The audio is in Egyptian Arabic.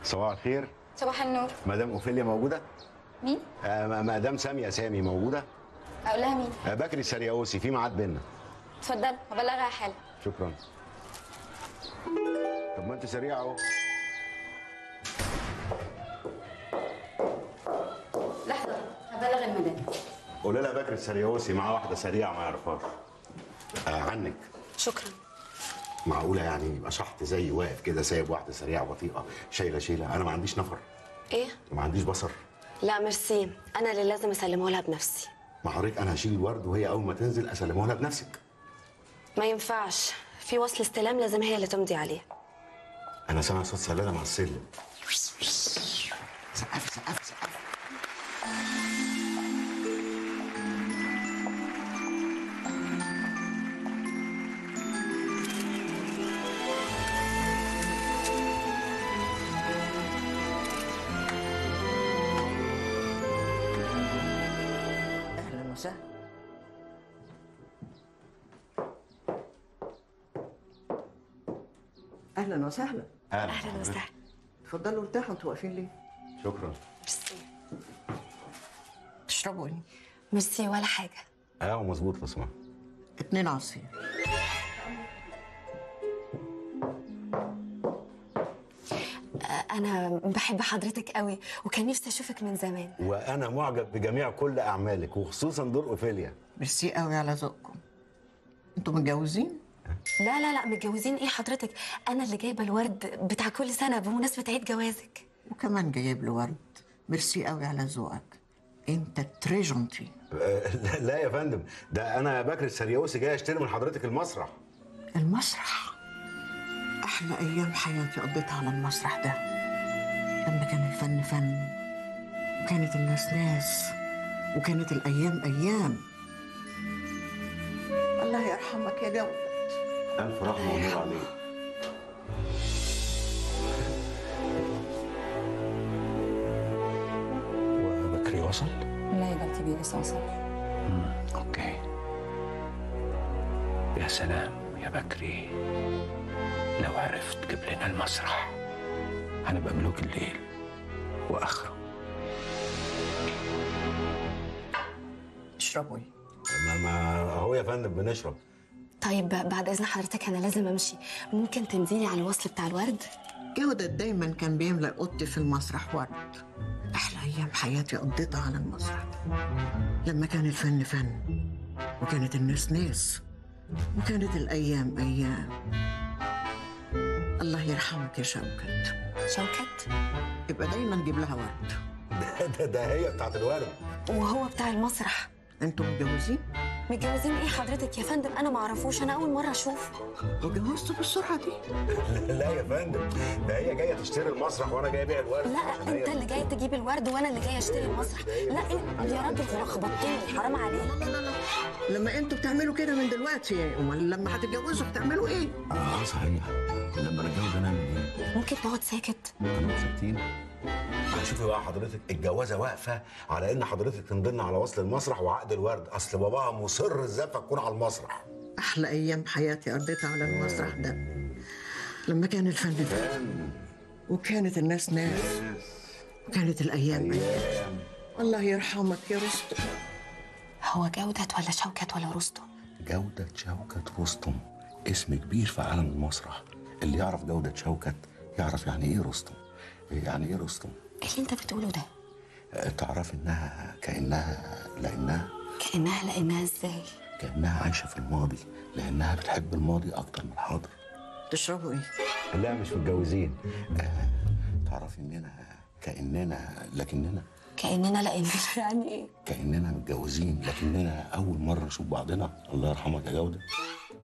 صباح الخير صباح النور مدام اوفيليا موجوده مين؟ آه م- مدام ساميه سامي موجوده اقول لها مين؟ آه بكري السرياوسي في ميعاد بينا اتفضل هبلغها حالا شكرا طب ما انت سريع اهو لحظه هبلغ المدام قول لها بكري السرياوسي معاه واحده سريعه ما يعرفهاش آه عنك شكرا معقوله يعني يبقى شحط زي واقف كده سايب واحده سريعه بطيئه شايله شيله انا ما عنديش نفر ايه ما عنديش بصر لا ميرسي انا اللي لازم اسلمه لها بنفسي ما حضرتك انا هشيل الورد وهي اول ما تنزل اسلمه لها بنفسك ما ينفعش في وصل استلام لازم هي اللي تمضي عليه انا سامع صوت سلاله مع السلم سقف سقف سقف اهلا وسهلا اهلا وسهلا اهلا وسهلا اتفضلوا ارتاحوا انتوا واقفين ليه؟ شكرا ميرسي تشربوا ايه؟ ميرسي ولا حاجه اه مظبوط لو سمحت اتنين عصير انا بحب حضرتك قوي وكان نفسي اشوفك من زمان وانا معجب بجميع كل اعمالك وخصوصا دور اوفيليا ميرسي قوي على ذوقكم انتوا متجوزين؟ لا لا لا متجوزين ايه حضرتك انا اللي جايبه الورد بتاع كل سنه بمناسبه عيد جوازك وكمان جايب له ورد ميرسي قوي على ذوقك انت تري جونتي آه، لا- لا يا فندم ده انا بكر السرياوسي جاي اشتري من حضرتك المسرح المسرح احلى ايام حياتي قضيتها على المسرح ده لما كان الفن فن وكانت الناس ناس وكانت الايام ايام الله يرحمك يا جودة الف رحمه ونور عليك وبكري وصل؟ لا يا بنتي بيه لسه وصل اوكي يا سلام يا بكري لو عرفت تجيب لنا المسرح هنبقى ملوك الليل واخره تشربوا ايه؟ ما ما اهو يا فندم بنشرب طيب بعد اذن حضرتك انا لازم امشي ممكن تمديني على الوصل بتاع الورد جودة دايما كان بيملأ أوضتي في المسرح ورد أحلى أيام حياتي قضيتها على المسرح لما كان الفن فن وكانت الناس ناس وكانت الأيام أيام الله يرحمك يا شوكت شوكت يبقى دايما جيب لها ورد ده, ده, ده هي بتاعت الورد وهو بتاع المسرح انتوا متجوزين متجوزين ايه حضرتك يا فندم انا ما اعرفوش انا اول مره اشوفه وجوزتوا بالسرعة دي لا يا فندم ده هي جايه تشتري المسرح وانا جاي ابيع الورد لا عشان هي- انت اللي جاي تجيب الورد وانا اللي جاي اشتري المسرح لا إيه؟ يا راجل هو خبطتني حرام عليك لا لا لا لما انتوا بتعملوا كده من دلوقتي امال لما هتتجوزوا بتعملوا ايه؟ اه صحيح لما نتجوز نعمل ايه؟ ممكن تقعد ساكت هنبقى ساكتين شوفي بقى حضرتك الجوازه واقفه على ان حضرتك تمضلنا على وصل المسرح وعقد الورد اصل باباها مصر الزفه تكون على المسرح احلى ايام حياتي قضيتها على المسرح ده لما كان الفن فن وكانت الناس ناس وكانت الايام ايام الله يرحمك يا رستم هو جودة ولا شوكت ولا رستم جودة شوكت رستم اسم كبير في عالم المسرح اللي يعرف جودة شوكت يعرف يعني ايه رستم يعني ايه رستم ايه اللي انت بتقوله ده آه، تعرف انها كانها لانها كانها لانها ازاي كانها عايشه في الماضي لانها بتحب الماضي اكتر من الحاضر تشربوا ايه؟ لا مش متجوزين تعرف اننا كاننا لكننا كاننا لاننا يعني ايه كاننا متجوزين لكننا اول مره نشوف بعضنا الله يرحمك يا جوده